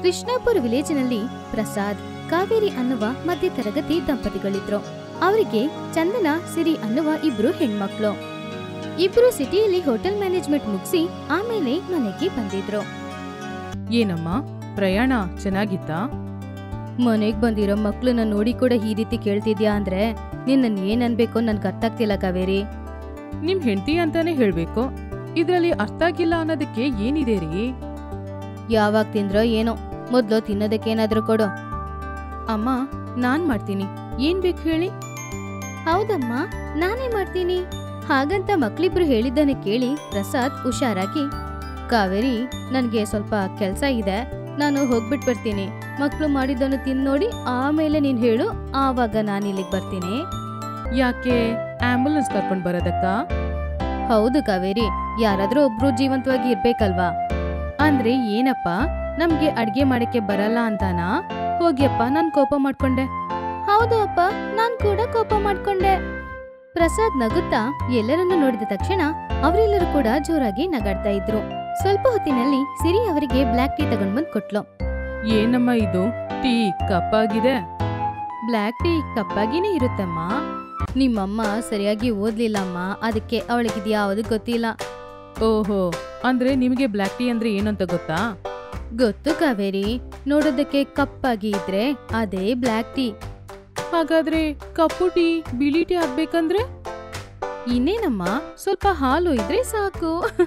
ಕೃಷ್ಣಾಪುರ ವಿಲೇಜಿನಲ್ಲಿ ಪ್ರಸಾದ್ ಕಾವೇರಿ ಅನ್ನುವ ಮಧ್ಯ ತರಗತಿ ದಂಪತಿಗಳಿದ್ರು ಅವರಿಗೆ ಚಂದನ ಸಿರಿ ಅನ್ನುವ ಇಬ್ರು ಹೆಣ್ಮಕ್ಳು ಇಬ್ರು ಸಿಟಿಯಲ್ಲಿ ಹೋಟೆಲ್ ಮ್ಯಾನೇಜ್ಮೆಂಟ್ ಮುಗಿಸಿ ಆಮೇಲೆ ಮನೆಗೆ ಬಂದಿದ್ರು ಏನಮ್ಮ ಪ್ರಯಾಣ ಚೆನ್ನಾಗಿತ್ತಾ ಮನೆಗ್ ಬಂದಿರೋ ಮಕ್ಳನ್ನ ನೋಡಿ ಕೂಡ ಈ ರೀತಿ ಕೇಳ್ತಿದ್ಯಾ ಅಂದ್ರೆ ನಿನ್ನ ಏನ್ ಅನ್ಬೇಕು ನನ್ಗೆ ಅರ್ಥ ಆಗ್ತಿಲ್ಲ ಕಾವೇರಿ ನಿಮ್ ಹೆಂಡತಿ ಅಂತಾನೆ ಹೇಳ್ಬೇಕು ಇದ್ರಲ್ಲಿ ಅರ್ಥ ಆಗಿಲ್ಲ ಅನ್ನೋದಕ್ಕೆ ಏನಿದೆ ರೀ ಯಾವಾಗ ತಿಂದ್ರೋ ಏನೋ ಮೊದ್ಲು ತಿನ್ನೋದಕ್ಕೆ ಏನಾದ್ರೂ ಕೊಡು ಅಮ್ಮ ನಾನ್ ಮಾಡ್ತೀನಿ ಏನ್ ಬೇಕು ಹೇಳಿ ಹೌದಮ್ಮ ನಾನೇ ಮಾಡ್ತೀನಿ ಹಾಗಂತ ಮಕ್ಳಿಬ್ರು ಹೇಳಿದ್ದನ್ನ ಕೇಳಿ ಪ್ರಸಾದ್ ಹುಷಾರಾಗಿ ಕಾವೇರಿ ನನ್ಗೆ ಸ್ವಲ್ಪ ಕೆಲ್ಸ ಇದೆ ನಾನು ಹೋಗ್ಬಿಟ್ ಬರ್ತೀನಿ ಮಕ್ಳು ಮಾಡಿದ್ದನ್ನು ತಿಂದ್ ನೋಡಿ ಆಮೇಲೆ ನೀನ್ ಹೇಳು ಆವಾಗ ನಾನು ಇಲ್ಲಿಗೆ ಬರ್ತೀನಿ ಯಾಕೆ ಆಂಬುಲೆನ್ಸ್ ಕರ್ಕೊಂಡ್ ಬರೋದಕ್ಕ ಹೌದು ಕಾವೇರಿ ಯಾರಾದ್ರೂ ಒಬ್ರು ಜೀವಂತವಾಗಿ ಇರ್ಬೇಕಲ್ವಾ ಅಂದ್ರೆ ಏನಪ್ಪ ನಮ್ಗೆ ಅಡ್ಗೆ ಮಾಡಕ್ಕೆ ಬರಲ್ಲ ಅಂತಾನಾ ಹೋಗ್ಯಪ್ಪ ನಾನ್ ಕೋಪ ಮಾಡ್ಕೊಂಡೆ ಹೌದು ಅಪ್ಪ ನಾನ್ ಕೂಡ ಕೋಪ ಮಾಡ್ಕೊಂಡೆ ಪ್ರಸಾದ್ ನಗುತ್ತಾ ಎಲ್ಲರನ್ನು ನೋಡಿದ ತಕ್ಷಣ ಅವರೆಲ್ಲರೂ ಕೂಡ ಜೋರಾಗಿ ನಗಾಡ್ತಾ ಇದ್ರು ಸ್ವಲ್ಪ ಹೊತ್ತಿನಲ್ಲಿ ಸಿರಿ ಅವರಿಗೆ ಬ್ಲ್ಯಾಕ್ ಟೀ ತಗೊಂಡ್ ಬಂದ್ ಕೊಟ್ಲು ಏನಮ್ಮ ಇದು ಟೀ ಕಪ್ಪಾಗಿದೆ ಬ್ಲ್ಯಾಕ್ ಟೀ ಕಪ್ಪಾಗಿನೇ ಇರುತ್ತಮ್ಮ ನಿಮ್ಮಮ್ಮ ಸರಿಯಾಗಿ ಓದ್ಲಿಲ್ಲಮ್ಮ ಅದಕ್ಕೆ ಅವಳಿಗಿದ್ ಯಾವುದು ಗೊತ್ತಿಲ್ಲ ಓಹೋ ಅಂದ್ರೆ ನಿಮಗೆ ಬ್ಲ್ಯಾಕ್ ಟೀ ಅಂದ್ರೆ ಏನು ಅಂತ ಗೊತ್ತಾ ಗೊತ್ತು ಕಾವೇರಿ ನೋಡೋದಕ್ಕೆ ಕಪ್ಪಾಗಿ ಇದ್ರೆ ಅದೇ ಬ್ಲ್ಯಾಕ್ ಟೀ ಹಾಗಾದ್ರೆ ಕಪ್ಪು ಟೀ ಬಿಳಿ ಟೀ ಆಗ್ಬೇಕಂದ್ರೆ ಇನ್ನೇನಮ್ಮ ಸ್ವಲ್ಪ ಹಾಲು ಇದ್ರೆ ಸಾಕು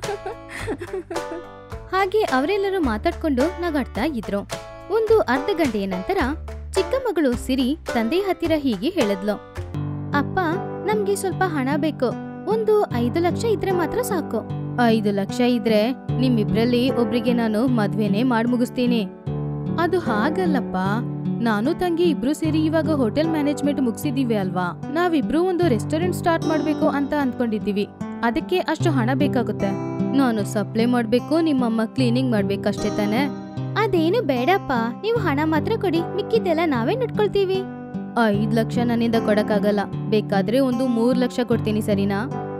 ಹಾಗೆ ಅವರೆಲ್ಲರೂ ಮಾತಾಡ್ಕೊಂಡು ನಗಾಡ್ತಾ ಇದ್ರು ಒಂದು ಅರ್ಧ ಗಂಟೆಯ ನಂತರ ಚಿಕ್ಕ ಮಗಳು ಸಿರಿ ತಂದೆ ಹತ್ತಿರ ಹೀಗೆ ಹೇಳಿದ್ಲು ಅಪ್ಪ ನಮ್ಗೆ ಸ್ವಲ್ಪ ಹಣ ಬೇಕು ಒಂದು ಐದು ಲಕ್ಷ ಇದ್ರೆ ಮಾತ್ರ ಸಾಕು ಐದು ಲಕ್ಷ ಇದ್ರೆ ನಿಮ್ಮಿಬ್ರಲ್ಲಿ ಒಬ್ರಿಗೆ ನಾನು ಮದ್ವೆನೇ ಮಾಡ್ ಮುಗಿಸ್ತೀನಿ ಅದು ಹಾಗಲ್ಲಪ್ಪ ನಾನು ತಂಗಿ ಇಬ್ರು ಸೇರಿ ಇವಾಗ ಹೋಟೆಲ್ ಮ್ಯಾನೇಜ್ಮೆಂಟ್ ಮುಗಿಸಿದೀವಿ ಅಲ್ವಾ ನಾವಿಬ್ರು ಒಂದು ರೆಸ್ಟೋರೆಂಟ್ ಸ್ಟಾರ್ಟ್ ಮಾಡ್ಬೇಕು ಅಂತ ಅಂದ್ಕೊಂಡಿದೀವಿ ಅದಕ್ಕೆ ಅಷ್ಟು ಹಣ ಬೇಕಾಗುತ್ತೆ ನಾನು ಸಪ್ಲೈ ಮಾಡ್ಬೇಕು ನಿಮ್ಮಮ್ಮ ಕ್ಲೀನಿಂಗ್ ಮಾಡ್ಬೇಕಷ್ಟೇ ತಾನೆ ಅದೇನು ಬೇಡಪ್ಪ ನೀವು ಹಣ ಮಾತ್ರ ಕೊಡಿ ಮಿಕ್ಕಿದ್ದೆಲ್ಲ ನಾವೇ ನಡ್ಕೊಳ್ತೀವಿ ಐದ್ ಲಕ್ಷ ನನ್ನಿಂದ ಕೊಡಕ್ಕಾಗಲ್ಲ ಬೇಕಾದ್ರೆ ಒಂದು ಮೂರ್ ಲಕ್ಷ ಕೊಡ್ತೀನಿ ಸರಿನಾ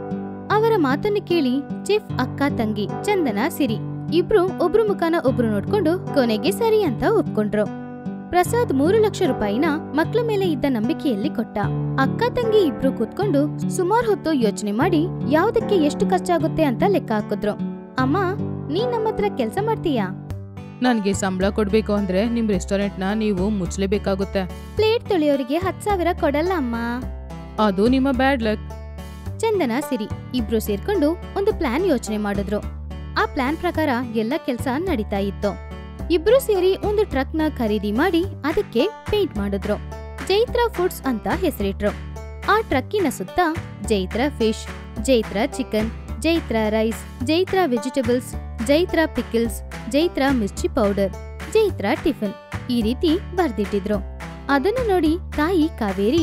ಅವರ ಮಾತನ್ನು ಕೇಳಿ ಚಿಫ್ ಅಕ್ಕ ತಂಗಿ ಚಂದನ ಸಿರಿ ಇಬ್ರು ಒಬ್ರು ಮುಖಾನ ಒಬ್ರು ನೋಡ್ಕೊಂಡು ಕೊನೆಗೆ ಸರಿ ಅಂತ ಒಪ್ಕೊಂಡ್ರು ಪ್ರಸಾದ್ ಮೂರು ಲಕ್ಷ ರೂಪಾಯಿನ ಮಕ್ಳ ಮೇಲೆ ಇದ್ದ ನಂಬಿಕೆಯಲ್ಲಿ ಕೊಟ್ಟ ಅಕ್ಕ ತಂಗಿ ಇಬ್ರು ಕೂತ್ಕೊಂಡು ಸುಮಾರು ಹೊತ್ತು ಯೋಚನೆ ಮಾಡಿ ಯಾವ್ದಕ್ಕೆ ಎಷ್ಟು ಖರ್ಚಾಗುತ್ತೆ ಅಂತ ಲೆಕ್ಕ ಹಾಕಿದ್ರು ಅಮ್ಮ ನೀನ್ ನಮ್ಮ ಹತ್ರ ಕೆಲ್ಸ ಮಾಡ್ತೀಯಾ ನನ್ಗೆ ಸಂಬಳ ಕೊಡ್ಬೇಕು ಅಂದ್ರೆ ನಿಮ್ ರೆಸ್ಟೋರೆಂಟ್ ನ ನೀವು ಮುಚ್ಚಲೇಬೇಕಾಗುತ್ತೆ ಪ್ಲೇಟ್ ತೊಳೆಯೋರಿಗೆ ಹತ್ ಸಾವಿರ ಕೊಡಲ್ಲ ಅಮ್ಮ ಅದು ನಿಮ್ಮ ಬ್ಯಾಡ್ ಲಕ್ ಚಂದನ ಸಿರಿ ಇಬ್ರು ಸೇರ್ಕೊಂಡು ಒಂದು ಪ್ಲಾನ್ ಯೋಚನೆ ಮಾಡಿದ್ರು ಆ ಪ್ಲಾನ್ ಪ್ರಕಾರ ಎಲ್ಲ ಕೆಲ್ಸ ನಡೀತಾ ಇತ್ತು ಇಬ್ರು ಸೇರಿ ಒಂದು ಟ್ರಕ್ ನ ಖರೀದಿ ಮಾಡಿ ಅದಕ್ಕೆ ಪೇಂಟ್ ಮಾಡಿದ್ರು ಜೈತ್ರ ಫುಡ್ಸ್ ಅಂತ ಹೆಸರಿಟ್ರು ಆ ಟ್ರಕ್ಕಿನ ಸುತ್ತ Jaitra fish Jaitra chicken Jaitra rice Jaitra vegetables Jaitra pickles Jaitra ಮಿರ್ಚಿ ಪೌಡರ್ ಜೈತ್ರ ಟಿಫಿನ್ ಈ ರೀತಿ ಬರ್ದಿಟ್ಟಿದ್ರು ಅದನ್ನು ನೋಡಿ ತಾಯಿ ಕಾವೇರಿ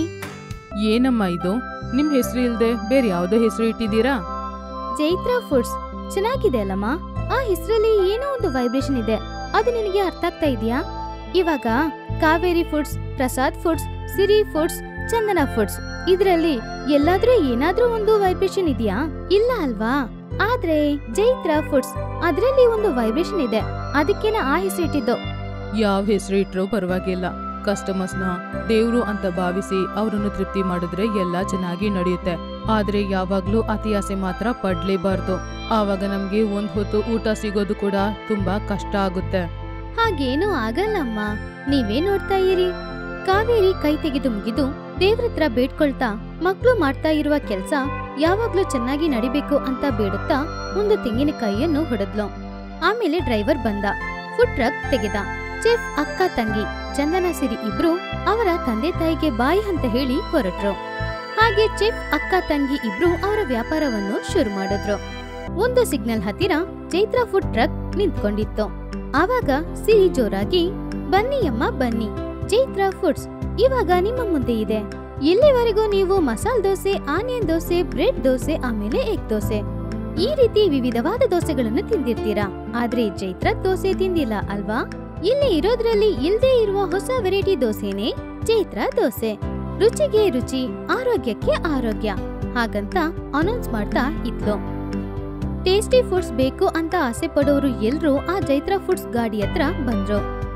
ಏನಮ್ಮ ಇದು ನಿಮ್ ಹೆಸರು ಇಲ್ದೆ ಬೇರೆ ಯಾವ್ದೋ ಹೆಸರು ಇಟ್ಟಿದ್ದೀರಾ ಜೈತ್ರ ಫುಡ್ಸ್ ಚೆನ್ನಾಗಿದೆ ಅಲ್ಲಮ್ಮ ಆ ಹೆಸರಲ್ಲಿ ಏನೋ ಒಂದು ವೈಬ್ರೇಷನ್ ಇದೆ ಅದು ನಿನಗೆ ಅರ್ಥ ಆಗ್ತಾ ಇದೆಯಾ ಇವಾಗ Kaveri foods Prasad foods Siri foods Chandana foods ಇದ್ರಲ್ಲಿ ಎಲ್ಲಾದ್ರೂ ಏನಾದ್ರೂ ಒಂದು ವೈಬ್ರೇಷನ್ ಇದೆಯಾ ಇಲ್ಲ ಅಲ್ವಾ ಆದ್ರೆ ಜೈತ್ರ ಫುಡ್ಸ್ ಅದ್ರಲ್ಲಿ ಒಂದು ವೈಬ್ರೇಷನ್ ಇದೆ ಅದಕ್ಕೇನ ಆ ಹೆಸರು ಇಟ್ಟಿದ್ದು ಯಾವ ಹೆಸರು ಇಟ್ರೂ ಪರವಾಗಿಲ್ಲ ಕಸ್ಟಮರ್ಸ್ನ ದೇವ್ರು ಅಂತ ಭಾವಿಸಿ ಅವರನ್ನು ತೃಪ್ತಿ ಮಾಡಿದ್ರೆ ಎಲ್ಲ ಚೆನ್ನಾಗಿ ನಡೆಯುತ್ತೆ ಆದ್ರೆ ಯಾವಾಗ್ಲೂ ಅತಿ ಆಸೆ ಮಾತ್ರ ಪಡ್ಲೇಬಾರ್ದು ಆವಾಗ ನಮ್ಗೆ ಒಂದ್ ಹೊತ್ತು ಊಟ ಸಿಗೋದು ಕೂಡ ತುಂಬಾ ಕಷ್ಟ ಆಗುತ್ತೆ ಹಾಗೇನೂ ಆಗಲ್ಲಮ್ಮ ನೀವೇ ನೋಡ್ತಾ ಇರಿ ಕಾವೇರಿ ಕೈ ತೆಗೆದು ಮುಗಿದು ದೇವ್ರತ್ರ ಬೇಡ್ಕೊಳ್ತಾ ಮಕ್ಳು ಮಾಡ್ತಾ ಇರುವ ಕೆಲ್ಸ ಯಾವಾಗ್ಲೂ ಚೆನ್ನಾಗಿ ನಡಿಬೇಕು ಅಂತ ಬೇಡುತ್ತಾ ಒಂದು ತೆಂಗಿನಕಾಯಿಯನ್ನು ಹೊಡೆದ್ಲು ಆಮೇಲೆ ಡ್ರೈವರ್ ಬಂದ ಫುಡ್ ಟ್ರಕ್ ತೆಗೆದ ಚೆಫ್ ಅಕ್ಕ ತಂಗಿ ಚಂದನ ಸಿರಿ ಇಬ್ರು ಅವರ ತಂದೆ ತಾಯಿಗೆ ಬಾಯಿ ಅಂತ ಹೇಳಿ ಹೊರಟ್ರು ಹಾಗೆ ಚೆಫ್ ಅಕ್ಕ ತಂಗಿ ಇಬ್ರು ಅವರ ವ್ಯಾಪಾರವನ್ನು ಶುರು ಮಾಡಿದ್ರು ಒಂದು ಸಿಗ್ನಲ್ ಹತ್ತಿರ ಚೈತ್ರ ಫುಡ್ ಟ್ರಕ್ ನಿಂತ್ಕೊಂಡಿತ್ತು ಆವಾಗ ಸಿರಿ ಜೋರಾಗಿ ಬನ್ನಿ ಅಮ್ಮ ಬನ್ನಿ ಚೈತ್ರ ಫುಡ್ಸ್ ಇವಾಗ ನಿಮ್ಮ ಮುಂದೆ ಇದೆ ಇಲ್ಲಿವರೆಗೂ ನೀವು ಮಸಾಲ್ ದೋಸೆ ಆನಿಯನ್ ದೋಸೆ ಬ್ರೆಡ್ ದೋಸೆ ಆಮೇಲೆ ಎಗ್ ದೋಸೆ ಈ ರೀತಿ ವಿವಿಧವಾದ ದೋಸೆಗಳನ್ನು ತಿಂದಿರ್ತೀರಾ ಆದ್ರೆ ಚೈತ್ರ ದೋಸೆ ತಿಂದಿಲ್ಲ ಅಲ್ವಾ ಇಲ್ಲಿ ಇರೋದ್ರಲ್ಲಿ ಇಲ್ದೇ ಇರುವ ಹೊಸ ವೆರೈಟಿ ದೋಸೆನೇ ಚೈತ್ರ ದೋಸೆ ರುಚಿಗೆ ರುಚಿ ಆರೋಗ್ಯಕ್ಕೆ ಆರೋಗ್ಯ ಹಾಗಂತ ಅನೌನ್ಸ್ ಮಾಡ್ತಾ ಇದ್ಲು ಟೇಸ್ಟಿ ಫುಡ್ಸ್ ಬೇಕು ಅಂತ ಆಸೆ ಪಡೋರು ಎಲ್ರೂ ಆ ಜೈತ್ರ ಫುಡ್ಸ್ ಗಾಡಿ ಹತ್ರ ಬಂದ್ರು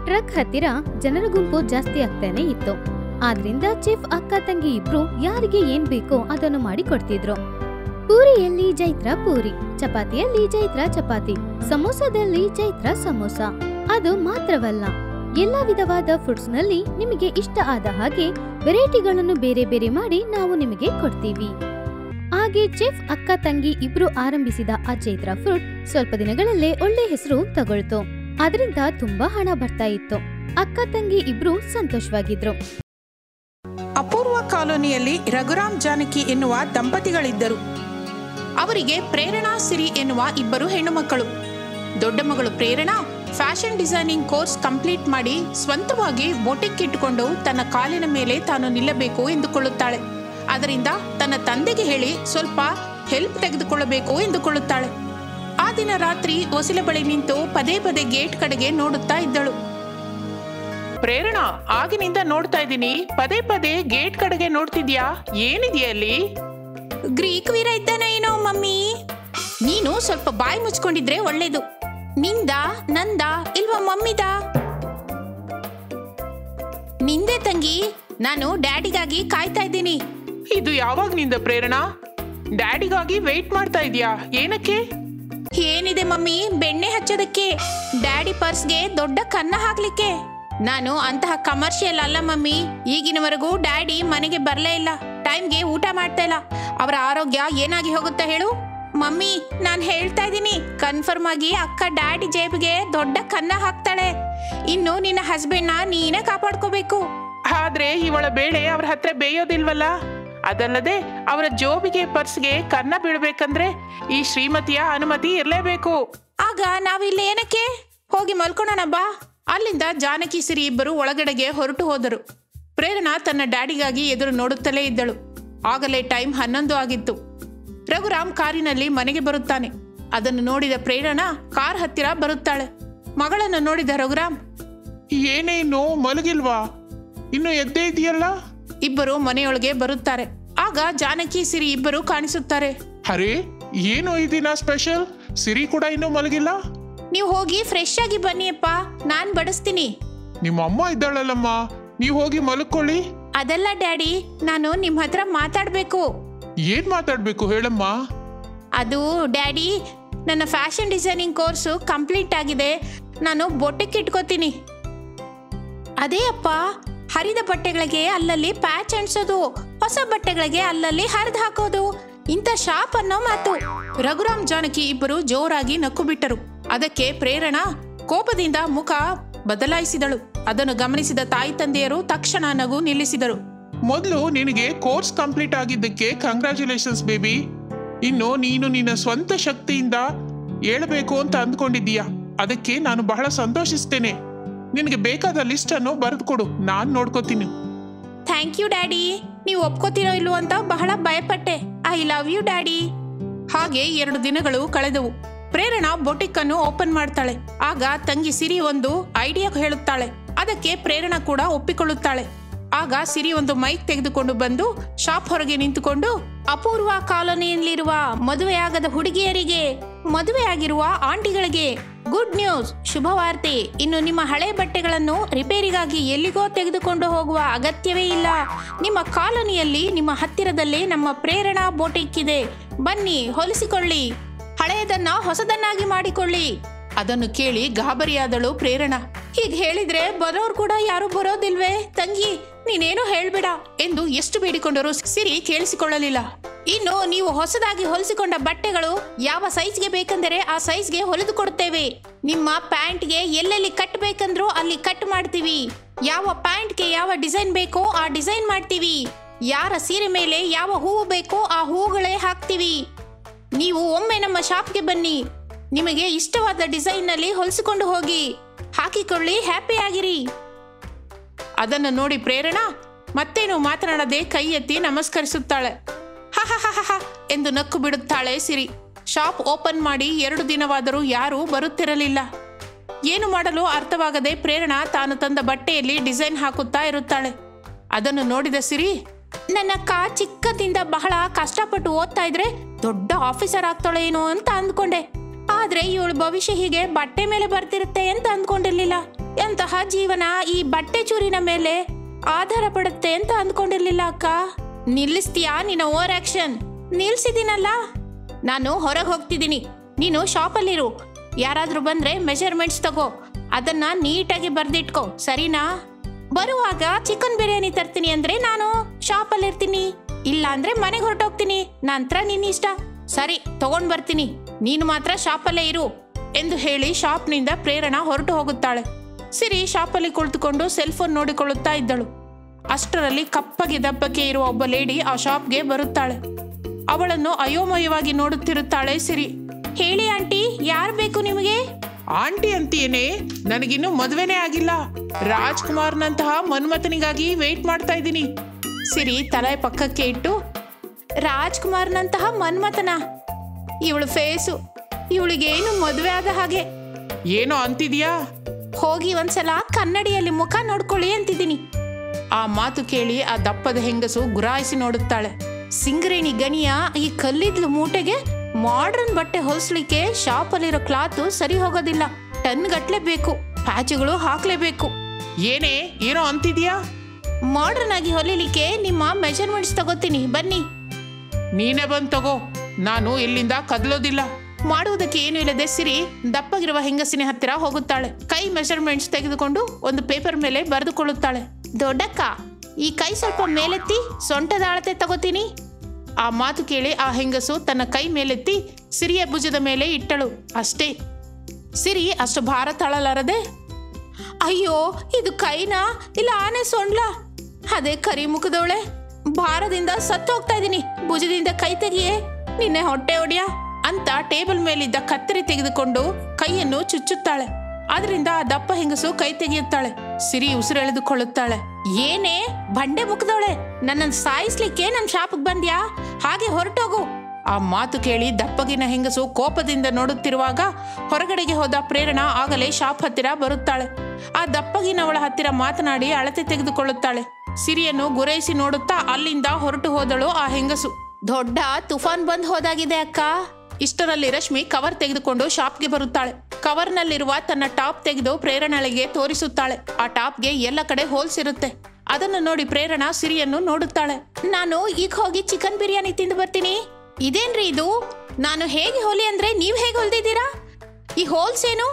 ಟ್ರಕ್ ಹತ್ತಿರ ಜನರ ಗುಂಪು ಜಾಸ್ತಿ ಆಗ್ತಾನೆ ಇತ್ತು ಆದ್ರಿಂದ ಚಿಫ್ ಅಕ್ಕ ತಂಗಿ ಇಬ್ರು ಯಾರಿಗೆ ಏನ್ ಬೇಕೋ ಅದನ್ನು ಮಾಡಿ ಕೊಡ್ತಿದ್ರು ಪೂರಿಯಲ್ಲಿ ಜೈತ್ರ ಪೂರಿ ಚಪಾತಿಯಲ್ಲಿ ಜೈತ್ರ ಚಪಾತಿ ಸಮೋಸದಲ್ಲಿ ಜೈತ್ರ ಸಮೋಸ ಅದು ಮಾತ್ರವಲ್ಲ ಎಲ್ಲಾ ವಿಧವಾದ ಫುಡ್ಸ್ ನಲ್ಲಿ ನಿಮಗೆ ಇಷ್ಟ ಆದ ಹಾಗೆ ವೆರೈಟಿಗಳನ್ನು ಬೇರೆ ಬೇರೆ ಮಾಡಿ ನಾವು ನಿಮಗೆ ಕೊಡ್ತೀವಿ ಹಾಗೆ ಚೆಫ್ ಅಕ್ಕ ತಂಗಿ ಇಬ್ರು ಆರಂಭಿಸಿದ ಆ ಚೈತ್ರ ಫುಡ್ ಸ್ವಲ್ಪ ದಿನಗಳಲ್ಲೇ ಒಳ್ಳೆ ಹೆಸರು ತಗೊಳ್ತು ಅದರಿಂದ ತುಂಬಾ ಹಣ ಬರ್ತಾ ಇತ್ತು ಅಕ್ಕ ತಂಗಿ ಇಬ್ರು ಸಂತೋಷವಾಗಿದ್ರು ಅಪೂರ್ವ ಕಾಲೋನಿಯಲ್ಲಿ ರಘುರಾಮ್ ಜಾನಕಿ ಎನ್ನುವ ದಂಪತಿಗಳಿದ್ದರು ಅವರಿಗೆ ಪ್ರೇರಣಾ ಸಿರಿ ಎನ್ನುವ ಇಬ್ಬರು ಹೆಣ್ಣು ಮಕ್ಕಳು ದೊಡ್ಡ ಮಗಳು Prerana fashion designing course complete ಮಾಡಿ ಸ್ವಂತವಾಗಿ ಬೊಟಿಕ್ ಇಟ್ಟುಕೊಂಡು ತನ್ನ ಕಾಲಿನ ಮೇಲೆ ತಾನು ನಿಲ್ಲಬೇಕು ಎಂದುಕೊಳ್ಳುತ್ತಾಳೆ ಅದರಿಂದ ತನ್ನ ತಂದೆಗೆ ಹೇಳಿ ಸ್ವಲ್ಪ ಹೆಲ್ಪ್ ತೆಗೆದುಕೊಳ್ಳಬೇಕು ಎಂದುಕೊಳ್ಳುತ್ತಾಳೆ ಆ ದಿನ ರಾತ್ರಿ ಹೊಸಿಲ ಬಳಿ ನಿಂತು ಪದೇ ಪದೇ ಗೇಟ್ ಕಡೆಗೆ ನೋಡುತ್ತಾ ಇದ್ದಳು ಪ್ರೇರಣಾ ಆಗಿನಿಂದ ನೋಡ್ತಾ ಇದ್ದೀನಿ ಪದೇ ಪದೇ ಗೇಟ್ ಕಡೆಗೆ ನೋಡ್ತಿದ್ಯಾ ಏನಿದೆಯಲ್ಲಿ ಗ್ರೀಕ್ ವೀರ ಇದ್ದಾನೆ ಏನೋ ಮಮ್ಮಿ ನೀನು ಸ್ವಲ್ಪ ಬಾಯಿ ಮುಚ್ಕೊಂಡಿದ್ರೆ ಒಳ್ಳೇದು ನಿಂದ ನಂದ ಇಲ್ವಾ ಮಮ್ಮಿದ ನಿಂದೆ ತಂಗಿ ನಾನು ಡ್ಯಾಡಿಗಾಗಿ ಕಾಯ್ತಾ ಇದ್ದೀನಿ ಇದು ಯಾವಾಗ್ನಿಂದ ಪ್ರೇರಣಾ ಡ್ಯಾಡಿಗಾಗಿ ವೆಯ್ಟ್ ಮಾಡ್ತಾ ಇದೀಯಾ ಏನಕ್ಕೆ ಏನಿದೆ ಮಮ್ಮಿ ಬೆಣ್ಣೆ ಹಚ್ಚೋದಕ್ಕೆ ಡ್ಯಾಡಿ ಪರ್ಸ್ಗೆ ದೊಡ್ಡ ಕನ್ನ ಹಾಕ್ಲಿಕ್ಕೆ ನಾನು ಅಂತಹ ಕಮರ್ಷಿಯಲ್ ಅಲ್ಲ ಮಮ್ಮಿ ಈಗಿನವರೆಗೂ ಡ್ಯಾಡಿ ಮನೆಗೆ ಬರಲೇ ಇಲ್ಲ ಟೈಮ್ಗೆ ಊಟ ಮಾಡ್ತಾ ಇಲ್ಲ ಅವರ ಆರೋಗ್ಯ ಏನಾಗಿ ಹೋಗುತ್ತಾ ಹೇಳು ಮಮ್ಮಿ ನಾನು ಹೇಳ್ತಾ ಇದ್ದೀನಿ ಕನ್ಫರ್ಮ್ ಆಗಿ ಅಕ್ಕ ಡ್ಯಾಡಿ ಜೇಬಿಗೆ ದೊಡ್ಡ ಕನ್ನ ಹಾಕ್ತಾಳೆ ಇನ್ನು ನಿನ್ನ ಹಸ್ಬೆಂಡ್ನ ನೀನೇ ಕಾಪಾಡ್ಕೋಬೇಕು ಆದ್ರೆ ಇವಳ ಬೇಳೆ ಅವ್ರ ಹತ್ರ ಬೇಯೋದಿಲ್ವಲ್ಲ ಅದಲ್ಲದೆ ಅವರ ಜೋಬಿಗೆ ಪರ್ಸ್ಗೆ ಕನ್ನ ಬೀಳ್ಬೇಕಂದ್ರೆ ಈ ಶ್ರೀಮತಿಯ ಅನುಮತಿ ಇರ್ಲೇಬೇಕು ಆಗ ನಾವಿಲ್ಲಿ ಏನಕ್ಕೆ ಹೋಗಿ ಮಲ್ಕೊಳ್ಳೋಣ ಬಾ ಅಲ್ಲಿಂದ ಜಾನಕಿ ಸಿರಿ ಇಬ್ಬರು ಒಳಗಡೆಗೆ ಹೊರಟು ಹೋದರು ಪ್ರೇರಣಾ ತನ್ನ ಡ್ಯಾಡಿಗಾಗಿ ಎದುರು ನೋಡುತ್ತಲೇ ಇದ್ದಳು ಆಗಲೇ ಟೈಮ್ ಹನ್ನೊಂದು ಆಗಿತ್ತು ರಘುರಾಮ್ ಕಾರಿನಲ್ಲಿ ಮನೆಗೆ ಬರುತ್ತಾನೆ ಅದನ್ನು ನೋಡಿದ ಪ್ರೇರಣಾ ಕಾರ್ ಹತ್ತಿರ ಬರುತ್ತಾಳೆ ಮಗಳನ್ನು ನೋಡಿದ ರಘುರಾಮ್ ಏನೇನು ಮಲಗಿಲ್ವಾ ಇನ್ನು ಎದ್ದೇ ಇದೆಯಲ್ಲ ಇಬ್ಬರು ಮನೆಯೊಳಗೆ ಬರುತ್ತಾರೆ ಆಗ ಜಾನಕಿ ಸಿರಿ ಇಬ್ಬರು ಕಾಣಿಸುತ್ತಾರೆ ಅರೆ ಏನು ಈ ದಿನ ಸ್ಪೆಷಲ್ ಸಿರಿ ಕೂಡ ಇನ್ನೂ ಮಲಗಿಲ್ಲ ನೀವು ಹೋಗಿ ಫ್ರೆಶ್ ಆಗಿ ಬನ್ನಿಯಪ್ಪ ನಾನ್ ಬಡಿಸ್ತೀನಿ ನಿಮ್ಮ ಅಮ್ಮ ಇದ್ದಾಳಲ್ಲಮ್ಮ ನೀವು ಹೋಗಿ ಮಲ್ಕೊಳ್ಳಿ ಅದಲ್ಲ ಡ್ಯಾಡಿ ನಾನು ನಿಮ್ಮ ಹತ್ರ ಮಾತಾಡಬೇಕು ಏನ್ ಮಾತಾಡ್ಬೇಕು ಹೇಳಮ್ಮ ಅದು ಡ್ಯಾಡಿ ನನ್ನ ಫ್ಯಾಷನ್ ಡಿಸೈನಿಂಗ್ ಕೋರ್ಸು ಕಂಪ್ಲೀಟ್ ಆಗಿದೆ ನಾನು ಬೊಟ್ಟಕ್ಕೆ ಇಟ್ಕೋತೀನಿ ಅದೇ ಅಪ್ಪ ಹರಿದ ಬಟ್ಟೆಗಳಿಗೆ ಅಲ್ಲಲ್ಲಿ ಪ್ಯಾಚ್ ಅಂಟಿಸೋದು ಹೊಸ ಬಟ್ಟೆಗಳಿಗೆ ಅಲ್ಲಲ್ಲಿ ಹರಿದು ಹಾಕೋದು ಇಂಥ ಶಾಪ್ ಅನ್ನೋ ಮಾತು ರಘುರಾಮ್ ಜಾನಕಿ ಇಬ್ಬರು ಜೋರಾಗಿ ನಕ್ಕು ಬಿಟ್ಟರು ಅದಕ್ಕೆ ಪ್ರೇರಣಾ ಕೋಪದಿಂದ ಮುಖ ಬದಲಾಯಿಸಿದಳು ಅದನ್ನು ಗಮನಿಸಿದ ತಾಯಿ ತಂದೆಯರು ತಕ್ಷಣ ನಗು ನಿಲ್ಲಿಸಿದರು ಮೊದಲು ನಿನಗೆ ಕೋರ್ಸ್ ಕಂಪ್ಲೀಟ್ ಆಗಿದ್ದಕ್ಕೆ ಕಂಗ್ರ್ಯಾಚುಲೇಷನ್ಸ್ ಬೇಬಿ ಇನ್ನು ನೀನು ನಿನ್ನ ಸ್ವಂತ ಶಕ್ತಿಯಿಂದ ಏಳಬೇಕು ಅಂತ ಅಂದ್ಕೊಂಡಿದ್ದೀಯಾ ಅದಕ್ಕೆ ನಾನು ಬಹಳ ಸಂತೋಷಿಸ್ತೇನೆ ನಿನಗೆ ಬೇಕಾದ ಲಿಸ್ಟ್ ಅನ್ನು ಬರೆದು ಕೊಡು ನಾನು ನೋಡ್ಕೋತೀನಿ ಥ್ಯಾಂಕ್ ಯು ಡ್ಯಾಡಿ ನೀವು ಒಪ್ಕೋತಿರೋ ಇಲ್ವೋ ಅಂತ ಬಹಳ ಭಯಪಟ್ಟೆ ಐ ಲವ್ ಯು ಡ್ಯಾಡಿ ಹಾಗೆ ಎರಡು ದಿನಗಳು ಕಳೆದವು ಪ್ರೇರಣಾ ಬೊಟಿಕ್ ಅನ್ನು ಓಪನ್ ಮಾಡ್ತಾಳೆ ಆಗ ತಂಗಿ ಸಿರಿ ಒಂದು ಐಡಿಯಾ ಹೇಳುತ್ತಾಳೆ ಅದಕ್ಕೆ ಪ್ರೇರಣಾ ಕೂಡ ಒಪ್ಪಿಕೊಳ್ಳುತ್ತಾಳೆ ಆಗ ಸಿರಿ ಒಂದು ಮೈಕ್ ತೆಗೆದುಕೊಂಡು ಬಂದು ಶಾಪ್ ಹೊರಗೆ ನಿಂತುಕೊಂಡು ಅಪೂರ್ವ ಕಾಲೋನಿಯಲ್ಲಿರುವ ಮದುವೆಯಾಗದ ಹುಡುಗಿಯರಿಗೆ ಮದುವೆಯಾಗಿರುವ ಆಂಟಿಗಳಿಗೆ ಗುಡ್ ನ್ಯೂಸ್ ಶುಭವಾರ್ತೆ ಇನ್ನು ನಿಮ್ಮ ಹಳೆ ಬಟ್ಟೆಗಳನ್ನು ರಿಪೇರಿಗಾಗಿ ಎಲ್ಲಿಗೋ ತೆಗೆದುಕೊಂಡು ಹೋಗುವ ಅಗತ್ಯವೇ ಇಲ್ಲ ನಿಮ್ಮ ಕಾಲೋನಿಯಲ್ಲಿ ನಿಮ್ಮ ಹತ್ತಿರದಲ್ಲೇ ನಮ್ಮ ಪ್ರೇರಣಾ ಬೋಟಿಕ್ ಇದೆ ಬನ್ನಿ ಹೊಲಿಸಿಕೊಳ್ಳಿ ಹಳೆಯದನ್ನ ಹೊಸದನ್ನಾಗಿ ಮಾಡಿಕೊಳ್ಳಿ ಅದನ್ನು ಕೇಳಿ ಗಾಬರಿಯಾದಳು ಪ್ರೇರಣಾ ಹೀಗೆ ಹೇಳಿದ್ರೆ ಬರೋರು ಕೂಡ ಯಾರು ಬರೋದಿಲ್ವೇ ತಂಗಿ ನೀನೇನು ಹೇಳ್ಬೇಡ ಎಂದು ಎಷ್ಟು ಬೇಡಿಕೊಂಡರೂ ಸಿರಿ ಕೇಳಿಸಿಕೊಳ್ಳಲಿಲ್ಲ ಇನ್ನು ನೀವು ಹೊಸದಾಗಿ ಹೊಲಿಸಿಕೊಂಡ ಬಟ್ಟೆಗಳು ಯಾವ ಸೈಜ್ಗೆ ಬೇಕೆಂದರೆ ಆ ಸೈಜ್ಗೆ ಹೊಲಿದು ಕೊಡುತ್ತೇವೆ ನಿಮ್ಮ ಪ್ಯಾಂಟ್ಗೆ ಎಲ್ಲೆಲ್ಲಿ ಕಟ್ ಬೇಕಂದ್ರೂ ಅಲ್ಲಿ ಕಟ್ ಮಾಡ್ತೀವಿ ಯಾವ ಪ್ಯಾಂಟ್ಗೆ ಯಾವ ಡಿಸೈನ್ ಬೇಕೋ ಆ ಡಿಸೈನ್ ಮಾಡ್ತೀವಿ ಯಾರ ಸೀರೆ ಮೇಲೆ ಯಾವ ಹೂವು ಬೇಕೋ ಆ ಹೂವುಗಳೇ ಹಾಕ್ತೀವಿ ನೀವು ಒಮ್ಮೆ ನಮ್ಮ ಶಾಪ್ಗೆ ಬನ್ನಿ ನಿಮಗೆ ಇಷ್ಟವಾದ ಡಿಸೈನ್ನಲ್ಲಿ ಹೊಲಿಸಿಕೊಂಡು ಹೋಗಿ ಹಾಕಿಕೊಳ್ಳಿ ಹ್ಯಾಪಿ ಆಗಿರಿ ಅದನ್ನು ನೋಡಿ ಪ್ರೇರಣಾ ಮತ್ತೇನು ಮಾತನಾಡದೆ ಕೈ ಎತ್ತಿ ನಮಸ್ಕರಿಸುತ್ತಾಳೆ ಹಹಹಹಹ ಎಂದು ನಕ್ಕು ಬಿಡುತ್ತಾಳೆ ಸಿರಿ ಶಾಪ್ ಓಪನ್ ಮಾಡಿ ಎರಡು ದಿನವಾದರೂ ಯಾರೂ ಬರುತ್ತಿರಲಿಲ್ಲ ಏನು ಮಾಡಲು ಅರ್ಥವಾಗದೆ ಪ್ರೇರಣಾ ತಾನು ತಂದ ಬಟ್ಟೆಯಲ್ಲಿ ಡಿಸೈನ್ ಹಾಕುತ್ತಾ ಇರುತ್ತಾಳೆ ಅದನ್ನು ನೋಡಿದ ಸಿರಿ ನನ್ನ ಅಕ್ಕ ಚಿಕ್ಕದಿಂದ ಬಹಳ ಕಷ್ಟಪಟ್ಟು ಓದ್ತಾ ಇದ್ರೆ ದೊಡ್ಡ ಆಫೀಸರ್ ಆಗ್ತಾಳೆ ಏನೋ ಅಂತ ಅಂದ್ಕೊಂಡೆ ಆದ್ರೆ ಇವಳ ಭವಿಷ್ಯ ಹೀಗೆ ಬಟ್ಟೆ ಮೇಲೆ ಬರ್ತಿರುತ್ತೆ ಅಂತ ಅಂದ್ಕೊಂಡಿರ್ಲಿಲ್ಲ ಎಂತಹ ಜೀವನ ಈ ಬಟ್ಟೆ ಚೂರಿನ ಮೇಲೆ ಆಧಾರ ಪಡುತ್ತೆ ಅಂತ ಅಂದ್ಕೊಂಡಿರ್ಲಿಲ್ಲ ಅಕ್ಕ ನಿಲ್ಲಿಸ್ತೀಯಾ ನಿನ್ನ ಓವರ್ ಆಕ್ಷನ್ ನಿಲ್ಸಿದ್ದೀನಲ್ಲ ನಾನು ಹೊರಗೆ ಹೋಗ್ತಿದ್ದೀನಿ ನೀನು ಶಾಪಲ್ಲಿರು ಯಾರಾದ್ರೂ ಬಂದ್ರೆ ಮೆಜರ್ಮೆಂಟ್ಸ್ ತಗೋ ಅದನ್ನ ನೀಟಾಗಿ ಬರ್ದಿಟ್ಕೋ ಸರಿನಾ ಬರುವಾಗ ಚಿಕನ್ ಬಿರಿಯಾನಿ ತರ್ತೀನಿ ಅಂದ್ರೆ ನಾನು ಶಾಪಲ್ಲಿ ಇರ್ತೀನಿ ಇಲ್ಲ ಅಂದ್ರೆ ಮನೆಗೆ ಹೊರಟೋಗ್ತೀನಿ ನಂತರ ನಿನ್ನ ಇಷ್ಟ ಸರಿ ತಗೊಂಡ್ ಬರ್ತೀನಿ ನೀನು ಮಾತ್ರ ಶಾಪಲ್ಲೇ ಇರು ಎಂದು ಹೇಳಿ ಶಾಪ್ನಿಂದ ಪ್ರೇರಣಾ ಹೊರಟು ಹೋಗುತ್ತಾಳೆ ಸಿರಿ ಶಾಪಲ್ಲಿ ಕುಳಿತುಕೊಂಡು ಸೆಲ್ ಫೋನ್ ನೋಡಿಕೊಳ್ಳುತ್ತಾ ಇದ್ದಳು ಅಷ್ಟರಲ್ಲಿ ಕಪ್ಪಗೆ ದಪ್ಪಕ್ಕೆ ಇರುವ ಒಬ್ಬ ಲೇಡಿ ಆ ಶಾಪ್ಗೆ ಬರುತ್ತಾಳೆ ಅವಳನ್ನು ಅಯೋಮಯವಾಗಿ ನೋಡುತ್ತಿರುತ್ತಾಳೆ ಸಿರಿ ಹೇಳಿ ಆಂಟಿ ಯಾರು ಬೇಕು ನಿಮಗೆ ಆಂಟಿ ಅಂತೀಯೇನೆ ನನಗಿನ್ನೂ ಮದುವೆನೇ ಆಗಿಲ್ಲ ರಾಜ್ಕುಮಾರ್ನಂತಹ ಮನ್ಮಥನಿಗಾಗಿ ವೇಟ್ ಮಾಡ್ತಾ ಇದ್ದೀನಿ ಸಿರಿ ತಲೆ ಪಕ್ಕಕ್ಕೆ ಇಟ್ಟು ರಾಜ್ಕುಮಾರ್ನಂತಹ ಮನ್ಮಥನ ಇವಳು ಫೇಸು ಇವಳಿಗೇನು ಮದುವೆ ಆದ ಹಾಗೆ ಏನೋ ಅಂತಿದ್ಯಾ ಹೋಗಿ ಒಂದ್ಸಲ ಕನ್ನಡಿಯಲ್ಲಿ ಮುಖ ನೋಡ್ಕೊಳ್ಳಿ ಅಂತಿದ್ದೀನಿ ಆ ಮಾತು ಕೇಳಿ ಆ ದಪ್ಪದ ಹೆಂಗಸು ಗುರಾಯಿಸಿ ನೋಡುತ್ತಾಳೆ ಸಿಂಗರೇಣಿ ಗಣಿಯ ಈ ಕಲ್ಲಿದ್ಲು ಮೂಟೆಗೆ ಮಾಡ್ರನ್ ಬಟ್ಟೆ ಹೊಲಿಸ್ಲಿಕ್ಕೆ ಶಾಪಲ್ಲಿರೋ ಕ್ಲಾತು ಸರಿ ಹೋಗೋದಿಲ್ಲ ಟನ್ ಗಟ್ಲೆ ಬೇಕು ಪ್ಯಾಚುಗಳು ಹಾಕ್ಲೇಬೇಕು ಏನೇ ಏನೋ ಅಂತಿದ್ಯಾ ಮಾಡ್ರನ್ ಆಗಿ ಹೊಲಿಲಿಕ್ಕೆ ನಿಮ್ಮ ಮೆಜರ್ಮೆಂಟ್ಸ್ ತಗೋತೀನಿ ಬನ್ನಿ ನೀನೇ ಬಂದ್ ತಗೋ ನಾನು ಇಲ್ಲಿಂದ ಕದಲೋದಿಲ್ಲ ಮಾಡುವುದಕ್ಕೆ ಏನು ಇಲ್ಲದೆ ಸಿರಿ ದಪ್ಪಗಿರುವ ಹೆಂಗಸಿನ ಹತ್ತಿರ ಹೋಗುತ್ತಾಳೆ ಕೈ ಮೆಜರ್ಮೆಂಟ್ಸ್ ತೆಗೆದುಕೊಂಡು ಒಂದು ಪೇಪರ್ ಮೇಲೆ ಬರೆದುಕೊಳ್ಳುತ್ತಾಳೆ ದೊಡ್ಡಕ್ಕ ಈ ಕೈ ಸ್ವಲ್ಪ ಮೇಲೆತ್ತಿ ಸೊಂಟದ ಅಳತೆ ತಗೋತೀನಿ ಆ ಮಾತು ಕೇಳಿ ಆ ಹೆಂಗಸು ತನ್ನ ಕೈ ಮೇಲೆತ್ತಿ ಸಿರಿಯ ಭುಜದ ಮೇಲೆ ಇಟ್ಟಳು ಅಷ್ಟೇ ಸಿರಿ ಅಷ್ಟು ಭಾರ ತಾಳಲಾರದೆ ಅಯ್ಯೋ ಇದು ಕೈನಾ ಇಲ್ಲ ಆನೆ ಸೊಂಡ್ಲ ಅದೇ ಕರಿ ಮುಖದವಳೆ ಭಾರದಿಂದ ಸತ್ತು ಹೋಗ್ತಾ ಇದ್ದೀನಿ ಭುಜದಿಂದ ಕೈ ತೆಗಿಯೇ ನಿನ್ನೆ ಹೊಟ್ಟೆ ಒಡಿಯ ಅಂತ ಟೇಬಲ್ ಮೇಲಿದ್ದ ಕತ್ತರಿ ತೆಗೆದುಕೊಂಡು ಕೈಯನ್ನು ಚುಚ್ಚುತ್ತಾಳೆ ಅದರಿಂದ ಆ ದಪ್ಪ ಹೆಂಗಸು ಕೈ ತೆಗೆಯುತ್ತಾಳೆ ಸಿರಿ ಉಸಿರೆಳೆದುಕೊಳ್ಳುತ್ತಾಳೆ ಏನೇ ಬಂಡೆ ಮುಖದವಳೆ ನನ್ನನ್ನು ಸಾಯಿಸ್ಲಿಕ್ಕೆ ನನ್ ಶಾಪಕ್ಕೆ ಬಂದ್ಯಾ ಹಾಗೆ ಹೊರಟೋಗು ಆ ಮಾತು ಕೇಳಿ ದಪ್ಪಗಿನ ಹೆಂಗಸು ಕೋಪದಿಂದ ನೋಡುತ್ತಿರುವಾಗ ಹೊರಗಡೆಗೆ ಹೋದ ಪ್ರೇರಣಾ ಆಗಲೇ ಶಾಪ್ ಹತ್ತಿರ ಬರುತ್ತಾಳೆ ಆ ದಪ್ಪಗಿನವಳ ಹತ್ತಿರ ಮಾತನಾಡಿ ಅಳತೆ ತೆಗೆದುಕೊಳ್ಳುತ್ತಾಳೆ ಸಿರಿಯನ್ನು ಗುರೈಸಿ ನೋಡುತ್ತಾ ಅಲ್ಲಿಂದ ಹೊರಟು ಹೋದಳು ಆ ಹೆಂಗಸು ದೊಡ್ಡ ತುಫಾನ್ ಬಂದ್ ಹೋದಾಗಿದೆ ಅಕ್ಕ ಇಷ್ಟರಲ್ಲಿ ರಶ್ಮಿ ಕವರ್ ತೆಗೆದುಕೊಂಡು ಶಾಪ್ಗೆ ಬರುತ್ತಾಳೆ ಕವರ್ನಲ್ಲಿರುವ ತನ್ನ ಟಾಪ್ ತೆಗೆದು ಪ್ರೇರಣಳಿಗೆ ತೋರಿಸುತ್ತಾಳೆ ಆ ಟಾಪ್ಗೆ ಎಲ್ಲ ಕಡೆ ಹೋಲ್ಸ್ ಇರುತ್ತೆ ಅದನ್ನು ನೋಡಿ ಪ್ರೇರಣಾ ಸಿರಿಯನ್ನು ನೋಡುತ್ತಾಳೆ ನಾನು ಈಗ ಹೋಗಿ ಚಿಕನ್ ಬಿರಿಯಾನಿ ತಿಂದು ಬರ್ತೀನಿ ಇದೇನ್ರಿ ಇದು ನಾನು ಹೇಗೆ ಹೊಲಿ ಅಂದ್ರೆ ನೀವ್ ಹೇಗೆ ಹೊಲ್ದಿದ್ದೀರಾ ಈ ಹೋಲ್ಸ್ ಏನು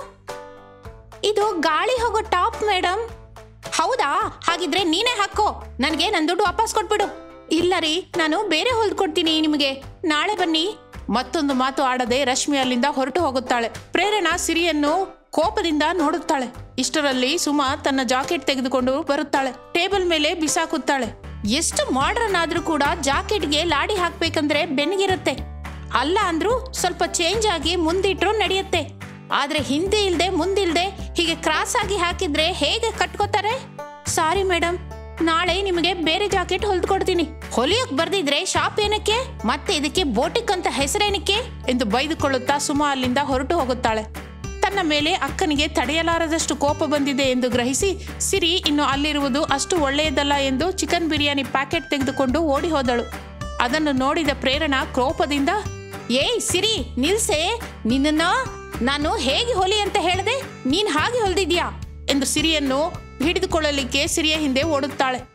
ಇದು ಗಾಳಿ ಹೋಗೋ ಟಾಪ್ ಮೇಡಮ್ ಹೌದಾ ಹಾಗಿದ್ರೆ ನೀನೇ ಹಾಕೋ ನನಗೆ ನನ್ನ ದುಡ್ಡು ವಾಪಸ್ ಕೊಟ್ಬಿಡು ಇಲ್ಲ ರೀ ನಾನು ಬೇರೆ ಹೊಲ್ದ್ಕೊಡ್ತೀನಿ ನಿಮಗೆ ನಾಳೆ ಬನ್ನಿ ಮತ್ತೊಂದು ಮಾತು ಆಡದೆ ರಶ್ಮಿ ಅಲ್ಲಿಂದ ಹೊರಟು ಹೋಗುತ್ತಾಳೆ ಪ್ರೇರಣಾ ಸಿರಿಯನ್ನು ಕೋಪದಿಂದ ನೋಡುತ್ತಾಳೆ ಇಷ್ಟರಲ್ಲಿ ಸುಮಾ ತನ್ನ ಜಾಕೆಟ್ ತೆಗೆದುಕೊಂಡು ಬರುತ್ತಾಳೆ ಟೇಬಲ್ ಮೇಲೆ ಬಿಸಾಕುತ್ತಾಳೆ ಎಷ್ಟು ಮಾಡ್ರನ್ ಆದ್ರೂ ಕೂಡ ಜಾಕೆಟ್ಗೆ ಲಾಡಿ ಹಾಕ್ಬೇಕಂದ್ರೆ ಬೆನ್ನಿಗಿರುತ್ತೆ ಅಲ್ಲ ಅಂದ್ರೂ ಸ್ವಲ್ಪ ಚೇಂಜ್ ಆಗಿ ಮುಂದಿಟ್ರು ನಡೆಯುತ್ತೆ ಆದ್ರೆ ಹಿಂದೆ ಇಲ್ದೆ ಮುಂದಿಲ್ದೆ ಹೀಗೆ ಕ್ರಾಸ್ ಆಗಿ ಹಾಕಿದ್ರೆ ಹೇಗೆ ಕಟ್ಕೋತಾರೆ ಸಾರಿ ಮೇಡಮ್ ನಾಳೆ ನಿಮಗೆ ಬೇರೆ ಜಾಕೆಟ್ ಹೊಲ್ದ್ಕೊಡ್ತೀನಿ ಹೊಲಿಯಕ್ ಬರ್ದಿದ್ರೆ ಶಾಪ್ ಏನಕ್ಕೆ ಮತ್ತೆ ಇದಕ್ಕೆ ಬೋಟಿಕ್ ಅಂತ ಹೆಸರೇನಕ್ಕೆ ಎಂದು ಬೈದುಕೊಳ್ಳುತ್ತಾ ಸುಮಾ ಅಲ್ಲಿಂದ ಹೊರಟು ಹೋಗುತ್ತಾಳೆ ತನ್ನ ಮೇಲೆ ಅಕ್ಕನಿಗೆ ತಡೆಯಲಾರದಷ್ಟು ಕೋಪ ಬಂದಿದೆ ಎಂದು ಗ್ರಹಿಸಿ ಸಿರಿ ಇನ್ನು ಅಲ್ಲಿರುವುದು ಅಷ್ಟು ಒಳ್ಳೆಯದಲ್ಲ ಎಂದು ಚಿಕನ್ ಬಿರಿಯಾನಿ ಪ್ಯಾಕೆಟ್ ತೆಗೆದುಕೊಂಡು ಓಡಿ ಹೋದಳು ಅದನ್ನು ನೋಡಿದ ಪ್ರೇರಣಾ ಕೋಪದಿಂದ ಏಯ್ ಸಿರಿ ನಿಲ್ಸೆ ನಿನ್ನನ್ನ ನಾನು ಹೇಗೆ ಹೊಲಿ ಅಂತ ಹೇಳಿದೆ ನೀನ್ ಹಾಗೆ ಹೊಲ್ದಿದ್ಯಾ ಎಂದು ಸಿರಿಯನ್ನು ಹಿಡಿದುಕೊಳ್ಳಲಿಕ್ಕೆ ಸಿರಿಯ ಹಿಂದೆ ಓಡುತ್ತಾಳೆ